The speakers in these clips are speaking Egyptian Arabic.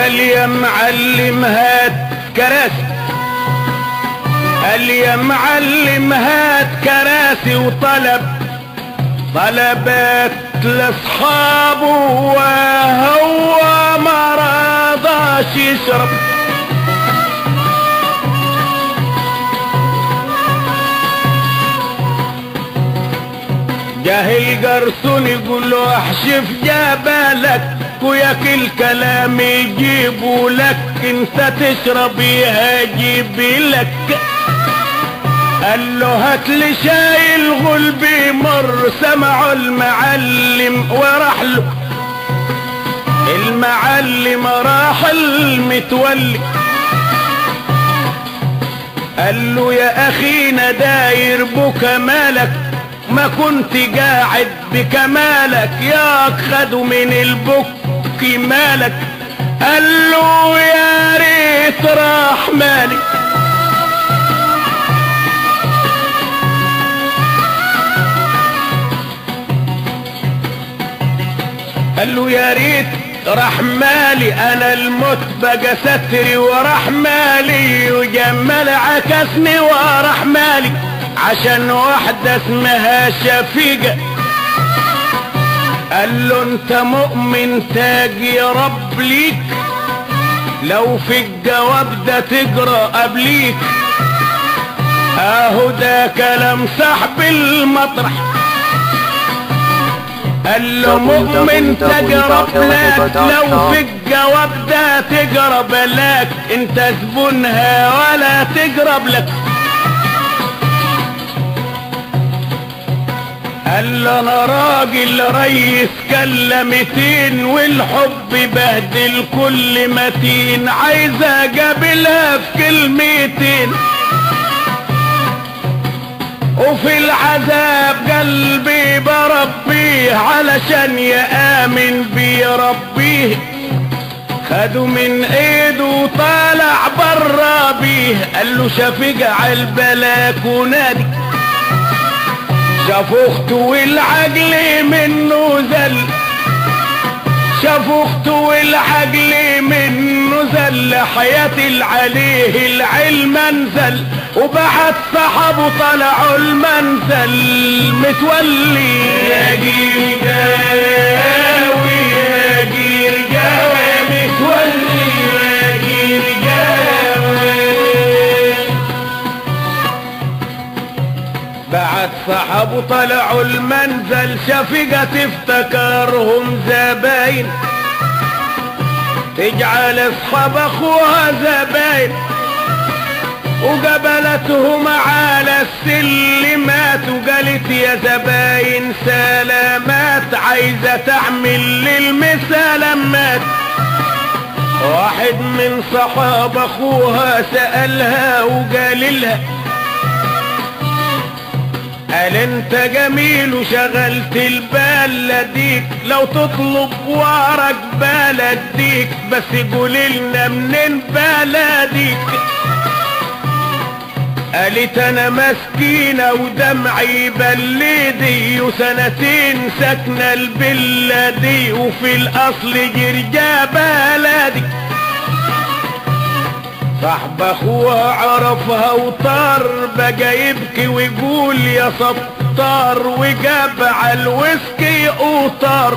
قال يا معلم هات كراسي قال يا معلم هات كراسي وطلب طلبات لاصحابه وهو ما رضاش يشرب جاه الجرسون يقول له احشف جبلك وياك الكلام يجيبوا لك انت تشرب يهجيب لك قال له هات لي شاي الغلب مر سمعوا المعلم وراح له المعلم راح المتولي قال له يا اخينا داير بكمالك ما كنت قاعد بكمالك ياك خدوا من البك مالك قال له يا ريت راح مالك قال له يا ريت راح مالي انا الموت بقى ستري وراح مالي وجمال عكسني وراح مالي عشان واحدة اسمها شفيقة قال له انت مؤمن تاج يا رب ليك لو في الجواب ده تجرى قبليك اهو ده كلام صاحب المطرح قال له مؤمن تجرب لك لو في الجواب ده تجرب لك انت زبونها ولا تجرب لك قال له انا راجل ريس كلمتين والحب بهدل كل متين عايز اقابلها في كلمتين وفي العذاب قلبي بربيه علشان يآمن بربيه خدوا من ايده وطالع برا بيه قال له شفيق على البلكونه دي شاف اخته والعجل منه زل شاف اخته والعجل منه زل حياة عليه العلم انزل وبعت صحابه طلعوا المنزل متولي يا جيل جاوي يا جيل جاوي متولي يا جيل جاوي بعد صحابه طلعوا المنزل شفقة تفتكرهم زباين تجعل اصحاب اخوها زباين وقبلتهم على السلمات وقالت يا زباين سلامات عايزة تعمل للمسلمات واحد من صحاب اخوها سألها وقال لها قال انت جميل وشغلت البال لديك لو تطلب وارك بلديك بس قول لنا منين بلديك قالت انا مسكينة ودمعي بلدي وسنتين ساكنة البلة دي وفي الاصل جرجا بلدي صاحب اخوها عرفها وطار بقى يبكي ويقول يا سطار وجاب على الويسكي وطار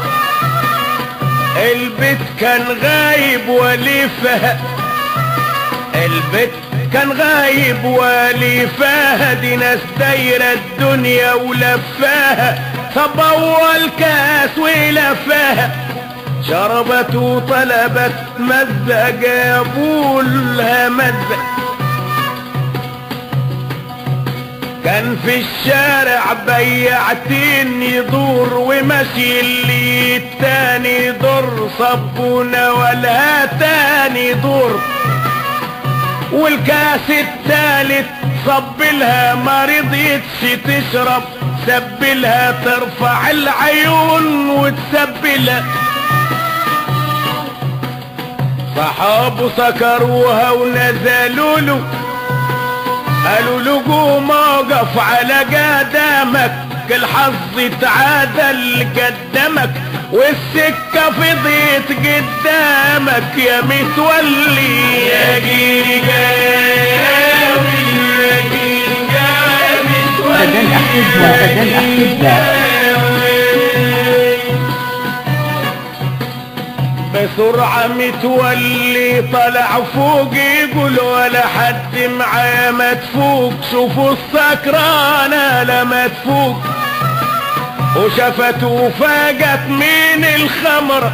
البيت كان غايب ولفها البيت كان غايب ولفاها دي ناس دايرة الدنيا ولفاها طب اول كاس ولفاها شربت وطلبت مزة جابوا لها مزة كان في الشارع بياعتين يدور وماشي اللي التاني دور صبونا ولا تاني دور والكاس التالت صبلها ما رضيتش تشرب سبلها ترفع العيون وتسبلها صحابه سكروها ونزلوا له قالوا له قوم اقف على قدامك الحظ تعادل قدمك والسكة فضيت قدامك يا متولي يا جيل جاوي يا جيل جاوي بدل احسبها بدل احسبها بسرعة متولي طلع فوق يقول ولا حد معاه ما تفوق شوفوا السكرانة لما تفوق وشفته فاقت من الخمرة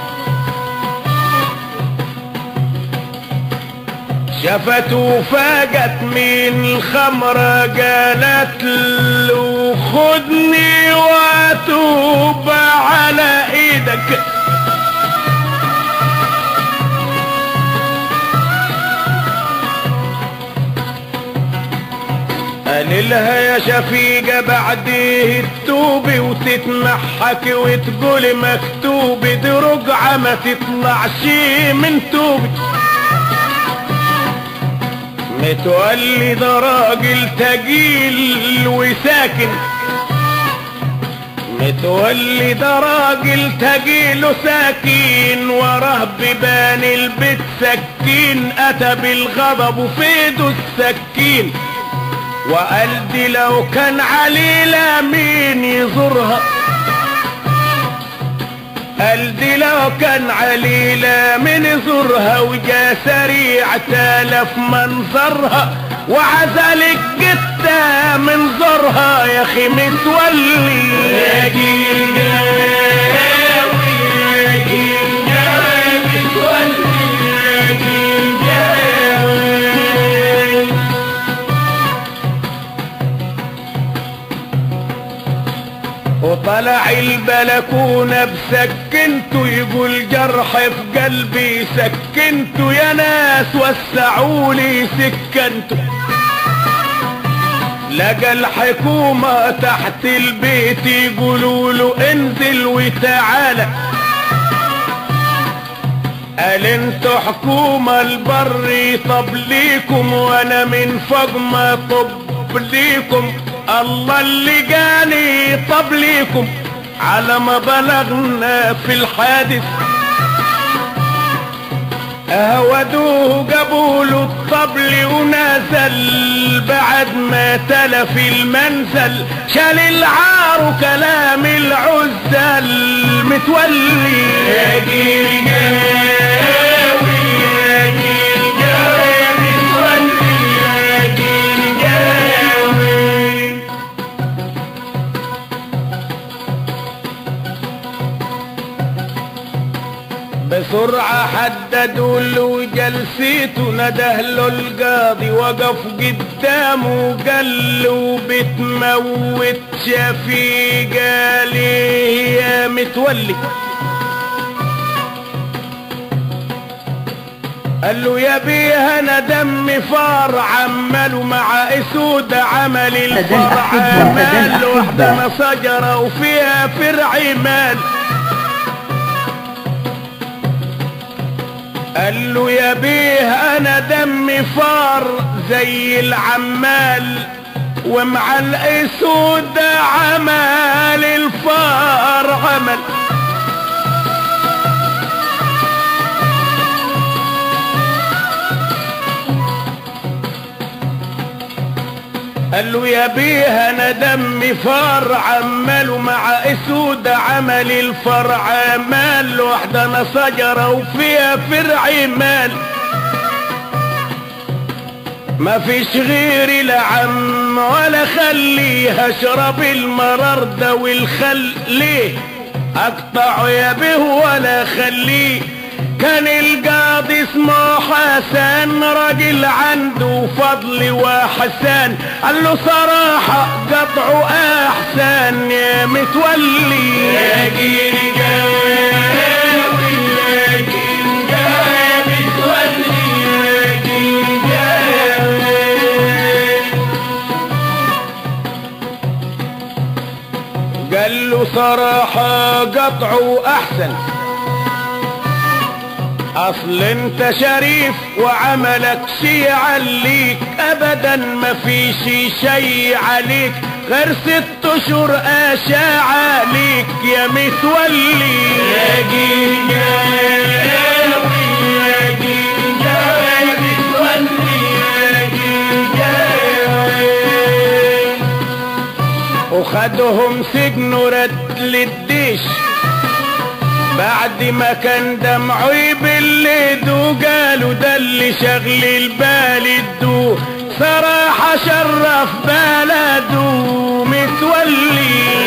شفته فاقت من الخمرة قالت له خدني واتوب على ايدك قال لها يا شفيقة بعديه تتوبي وتتمحك وتقولي مكتوب دي رجعة ما تطلعش من توبي متولي ده راجل تقيل وساكن متولي ده راجل تقيل وساكن وراه ببان البيت سكين اتى بالغضب وفي ايده السكين وقال دي لو كان عليلة مين يزورها قال دي لو كان عليلة من يزورها وجا سريع تالف منظرها وعزلك جتا من زورها يا اخي متولي يا جيل جاوي يا جيل جاوي متولي يا جيل جاوي وطلع البلكونة بسكنته يقول جرح في قلبي سكنته يا ناس وسعولي سكنته لقى الحكومة تحت البيت يقولوا له انزل وتعالى قال انتوا حكومة البر طب ليكم وانا من فوق ما طب ليكم الله اللي جاني طب ليكم على ما بلغنا في الحادث اهودوه جابوا له الطبل ونزل بعد ما تلف المنزل شال العار وكلام العزل متولي يا جيل جاوي يا جيل جاوي متولي يا جيل جاوي بسرعة حددوا له جلسيته نده له القاضي وقف قدامه قال له بتموت شفيقة ليه يا متولي قال له يا بيه انا دمي فار عمله مع اسود عمل الفرع أحبة، مال أحبة. وحده ما شجره وفيها فرع مال قال له يا بيه انا دمي فار زي العمال ومع الاسود عمال الفار عمل قال له يا بيه انا دمي فار عمال ومع اسود عمل الفرع مال واحدة انا شجرة وفيها فرع مال ما فيش غيري لا عم ولا خليه اشرب المرار ده والخل ليه اقطعه يا به ولا خليه كان القاضي اسمه حسن راجل عنده فضل وحسان قال له صراحة قطعه احسن يا متولي يا جيل جاوي يا جيل جاوي متولي يا جيل جاوي قال له صراحة قطعه احسن اصل انت شريف وعملك شي عليك ابدا ما في شي شي عليك غير ست اشهر اشاعة ليك يا متولي يا جيجاوي يا جيجاوي متولي يا جيجاوي وخدهم سجن ورد للديش بعد ما كان دمعه يبلدو قالوا ده اللي شغل البال الدو صراحة شرف بلده متولي